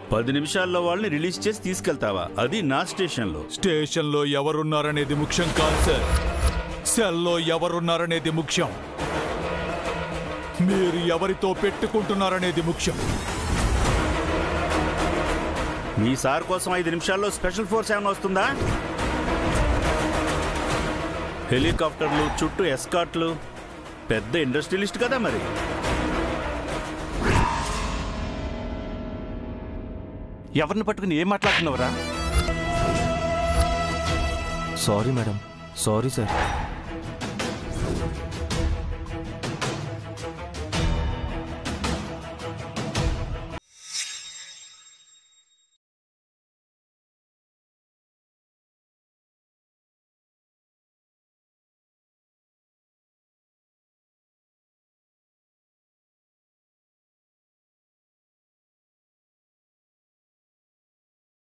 పది నిమిషాల్లో వాళ్ళని రిలీజ్ చేసి తీసుకెళ్తావా అది నా స్టేషన్లో స్టేషన్లో ఎవరున్నారనేది ముఖ్యం కాదు సార్ సెల్లో ఎవరున్నారనేది ముఖ్యం మీరు ఎవరితో పెట్టుకుంటున్నారనేది ముఖ్యం మీ సార్ కోసం ఐదు నిమిషాల్లో స్పెషల్ ఫోర్స్ ఏమైనా వస్తుందా హెలికాప్టర్లు చుట్టూ ఎస్కాట్లు పెద్ద ఇండస్ట్రియలిస్ట్ కదా మరి ఎవరిని పట్టుకుని ఏం మాట్లాడుతున్నావురా సారీ మేడం సారీ సార్